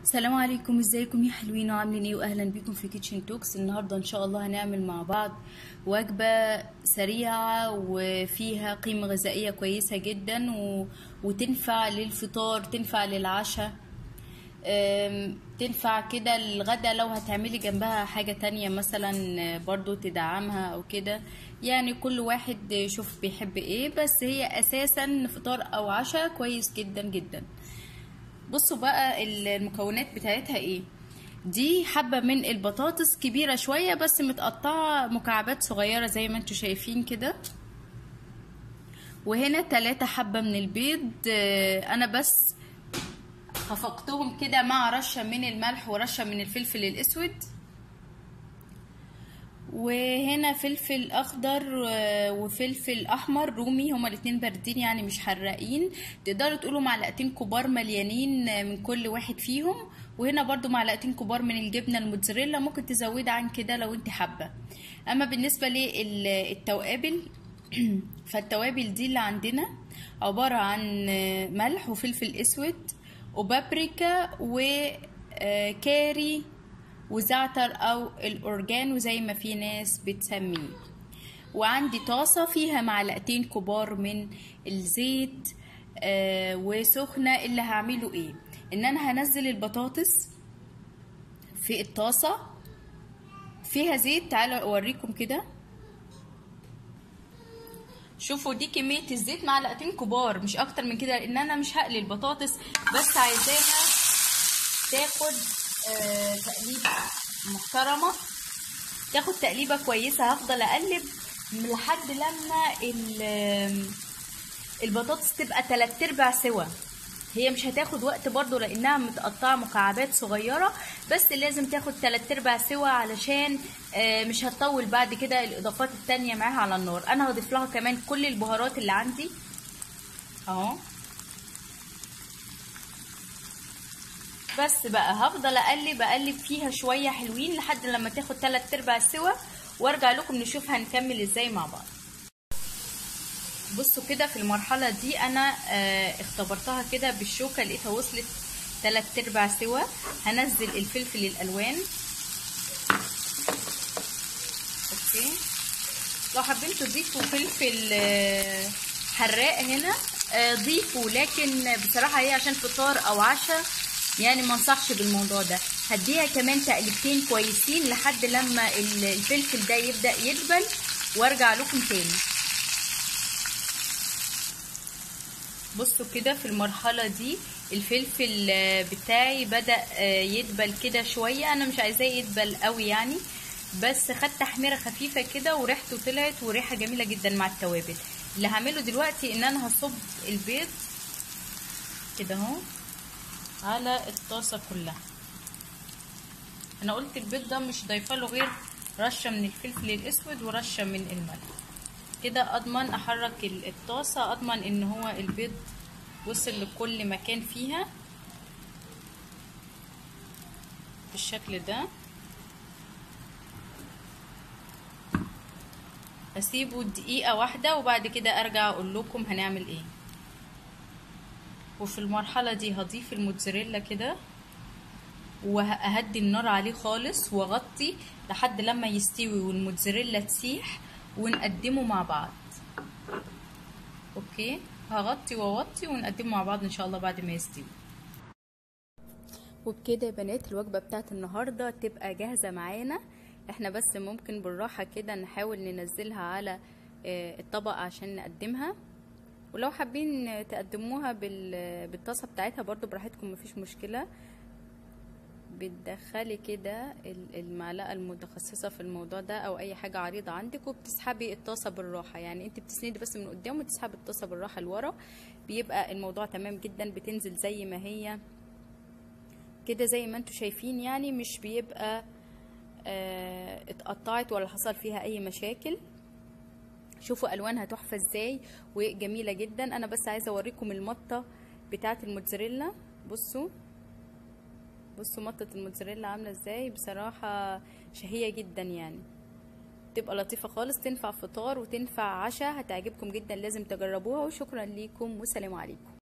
السلام عليكم ازيكم يا حلوين وعاملين ايه واهلا بيكم في كيتشن توكس النهارده ان شاء الله هنعمل مع بعض وجبه سريعه وفيها قيمه غذائيه كويسه جدا و... وتنفع للفطار تنفع للعشاء أم، تنفع كده الغدا لو هتعملي جنبها حاجة تانية مثلا برضو تدعمها او كده يعني كل واحد يشوف بيحب ايه بس هي اساسا فطار او عشاء كويس جدا جدا بصوا بقى المكونات بتاعتها ايه دي حبة من البطاطس كبيرة شوية بس متقطعة مكعبات صغيرة زي ما انتوا شايفين كده وهنا تلاتة حبة من البيض آه، انا بس خفقتهم كده مع رشة من الملح ورشة من الفلفل الاسود وهنا فلفل اخضر آه، وفلفل احمر رومي هما الاتنين باردين يعني مش حراقين تقدروا تقولوا معلقتين كبار مليانين آه، من كل واحد فيهم وهنا برضو معلقتين كبار من الجبنه الموتزاريلا ممكن تزودي عن كده لو انت حابه اما بالنسبه للتوابل فالتوابل دي اللي عندنا عباره عن آه، ملح وفلفل اسود وبابريكا وكاري وزعتر او الاورجان وزي ما في ناس بتسميه وعندي طاسه فيها معلقتين كبار من الزيت آه وسخنه اللي هعمله ايه ان انا هنزل البطاطس في الطاسه فيها زيت تعالوا اوريكم كده شوفوا دي كميه الزيت معلقتين كبار مش اكتر من كده لان انا مش هقلي البطاطس بس عايزاها تاخد آه تقليبه محترمه تاخد تقليبه كويسه هفضل اقلب لحد لما ال- البطاطس تبقى تلات ارباع سوا هي مش هتاخد وقت برضو لانها متقطعه مكعبات صغيره بس لازم تاخد تلات ارباع سوا علشان آه، مش هتطول بعد كده الاضافات التانية معاها على النار انا هضيف لها كمان كل البهارات اللي عندي اهو بس بقى هفضل اقلب اقلب فيها شويه حلوين لحد لما تاخد تلات ارباع سوا وارجع لكم نشوف هنكمل ازاي مع بعض بصوا كده في المرحلة دي أنا آه اختبرتها كده بالشوكة لقيتها وصلت تلات أرباع سوا هنزل الفلفل الألوان أوكي لو حابين تضيفوا فلفل آه حراق هنا آه ضيفوا لكن بصراحة هي عشان فطار أو عشاء يعني ما انصحش بالموضوع ده هديها كمان تقليبتين كويسين لحد لما الفلفل ده يبدأ يدبل وارجع لكم تاني بصوا كده في المرحلة دي الفلفل آه، بتاعي بدأ آه، يدبل كده شوية انا مش عايزاه يدبل قوي يعني بس خد تحميرة خفيفة كده وريحته طلعت وريحة جميلة جدا مع التوابل اللي هعمله دلوقتي ان انا هصب البيض كده اهو على الطاسة كلها انا قلت البيض ده مش ضايفه له غير رشة من الفلفل الاسود ورشة من الملح كده اضمن احرك ال- الطاسة اضمن ان هو البيض وصل لكل مكان فيها بالشكل ده اسيبه دقيقة واحدة وبعد كده ارجع اقول لكم هنعمل ايه وفي المرحلة دي هضيف الموتزاريلا كده وههدي النار عليه خالص واغطي لحد لما يستوي والموتزاريلا تسيح ونقدمه مع بعض اوكي هغطي واوطي ونقدمه مع بعض ان شاء الله بعد ما يستوي وبكده يا بنات الوجبه بتاعت النهارده تبقى جاهزه معانا احنا بس ممكن بالراحه كده نحاول ننزلها على آه، الطبق عشان نقدمها ولو حابين تقدموها بال- بالطاسه بتاعتها برضو براحتكم مفيش مشكله بتدخلي كده ال- المعلقه المتخصصه في الموضوع ده او اي حاجه عريضه عندك وبتسحبي الطاسه بالراحه يعني انت بتسندي بس من قدام وتسحبي الطاسه بالراحه لورا بيبقى الموضوع تمام جدا بتنزل زي ما هي كده زي ما انتوا شايفين يعني مش بيبقى اه اتقطعت ولا حصل فيها اي مشاكل شوفوا الوانها تحفه ازاي وجميله جدا انا بس عايزه اوريكم المطه بتاعه الموتزاريلا بصوا بصوا مطة الموتزاريلا عاملة ازاي بصراحة شهية جدا يعني تبقى لطيفة خالص تنفع فطار وتنفع عشاء هتعجبكم جدا لازم تجربوها وشكرا ليكم والسلام عليكم